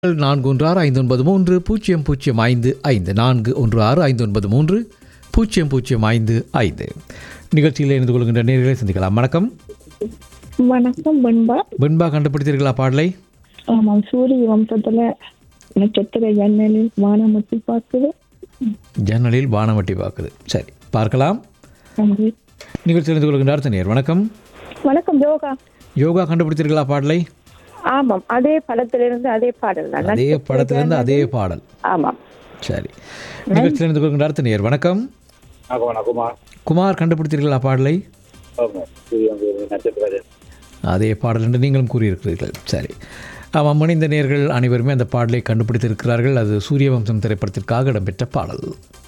நான்கு ஒன்று ஆறு ஐந்து ஒன்பது மூன்று பூஜ்ஜியம் பூஜ்ஜியம் ஐந்து ஐந்து நான்கு ஒன்று ஆறு ஐந்து ஒன்பது மூன்று பூஜ்ஜியம் பூஜ்ஜியம் ஐந்து ஐந்து நிகழ்ச்சியில் இணைந்து கொள்கின்ற நேர்களை சந்திக்கலாம் வணக்கம் வணக்கம் பண்பா வெண்பா கண்டுபிடித்தீர்களா பாடலை ஆமாம் சூரிய வம்சத்துல நட்சத்திர ஜன்னலில் வானமத்தி பார்க்குது ஜன்னலில் வானவட்டி பார்க்குது சரி பார்க்கலாம் நன்றி நிகழ்ச்சியில் இணைந்து கொள்கின்ற அடுத்த நேர் வணக்கம் வணக்கம் யோகா யோகா கண்டுபிடித்தீர்களா பாடலை ஆமாம் அதே படத்திலிருந்து அதே பாடல் தான் அதே படத்திலிருந்து அதே பாடல் ஆமாம் சரி நிகழ்ச்சியில் இணைந்து கொள்கின்ற அடுத்த நேர் வணக்கம் வணக்கம் குமார் குமார் கண்டுபிடித்தீர்களா பாடலை ஆமாம் சூரியன் நட்சத்திரம் அதே பாடல் என்று நீங்களும் கூறியிருக்கிறீர்கள் சரி ஆமாம் மணிந்த நேர்கள் அனைவருமே அந்த பாடலை கண்டுபிடித்திருக்கிறார்கள் அது சூரியவம்சம் திரைப்படத்திற்காக இடம்பெற்ற பாடல்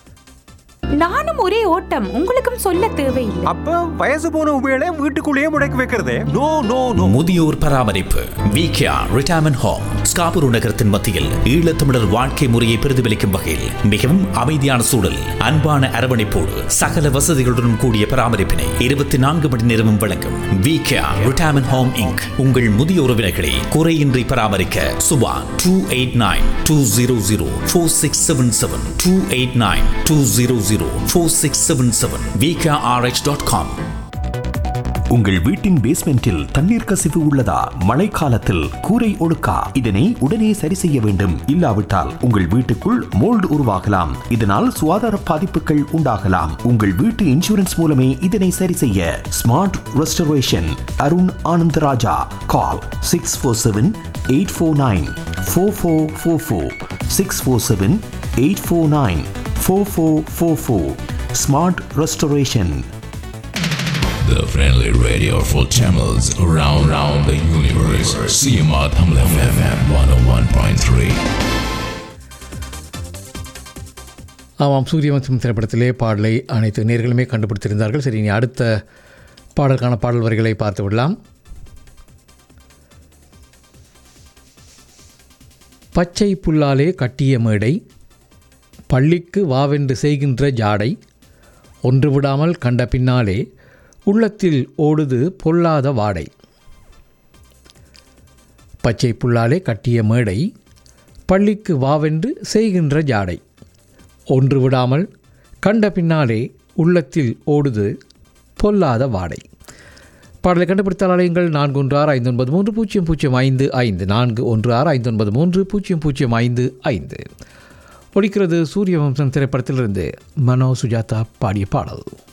நானும் ஒரே ஓட்டம் உங்களுக்கும் சொல்ல தேவையில்லை அப்ப வயசு போன உபயோக வீட்டுக்குள்ளேயே முடக்கி வைக்கிறதே நோ நோ நோ முதியோர் பராமரிப்பு விகேஆர் ரிட்டையர்மெண்ட் ஹோம் ஸ்காபுரு நகரத்தின் மத்தியில் ஈழத்தமிழர் வாழ்க்கை முறையை பிரதிபலிக்கும் வகையில் மிகவும் அமைதியான சூழல் அன்பான அரவணைப்போடு சகல வசதிகளுடன் கூடிய பராமரிப்பினை இருபத்தி நான்கு மணி நேரமும் வழங்கும் விகேஆர் ரிட்டையர்மெண்ட் ஹோம் இங்க் உங்கள் முதிய உறவினர்களை குறையின்றி பராமரிக்க Subha two eight nine two zero zero four six seven seven two eight nine two zero zero four six seven seven VKRH dot com உங்கள் வீட்டின் பேஸ்மெண்டில் தண்ணீர் கசிவு உள்ளதா மழைக்காலத்தில் கூரை ஒழுக்கா இதனை உடனே சரி செய்ய வேண்டும் இல்லாவிட்டால் உங்கள் வீட்டுக்குள் மோல்டு உருவாகலாம் இதனால் சுகாதார பாதிப்புகள் உண்டாகலாம் உங்கள் வீட்டு இன்சூரன்ஸ் மூலமே இதனை சரி செய்ய smart restoration Arun Anandaraja call six four seven eight four nine four four four four six four seven eight four nine four four four four smart restoration The friendly radio for channels around, around the universe. CMR Tamil FM 101.3. ஆமாம் சூரியவம்சம் திரைப்படத்திலே பாடலை அனைத்து நேர்களுமே கண்டுபிடித்திருந்தார்கள் சரி இனி அடுத்த பாடலுக்கான பாடல் வரிகளை பார்த்து விடலாம் பச்சை புல்லாலே கட்டிய மேடை பள்ளிக்கு வாவென்று செய்கின்ற ஜாடை ஒன்று விடாமல் கண்ட பின்னாலே உள்ளத்தில் ஓடுது பொல்லாத வாடை பச்சை புல்லாலே கட்டிய மேடை பள்ளிக்கு வாவென்று செய்கின்ற ஜாடை ஒன்று விடாமல் கண்ட பின்னாலே உள்ளத்தில் ஓடுது பொல்லாத வாடை பாடலை கண்டுபிடித்தால் அலையுங்கள் நான்கு ஒன்று ஆறு ஐந்து ஒன்பது மூன்று பூஜ்ஜியம் பூஜ்ஜியம் ஐந்து ஐந்து நான்கு ஒன்று ஆறு ஐந்து ஒன்பது மூன்று பூஜ்ஜியம் பூஜ்ஜியம் ஐந்து ஐந்து ஒலிக்கிறது சூரிய வம்சம் திரைப்படத்திலிருந்து மனோ சுஜாதா பாடிய பாடல்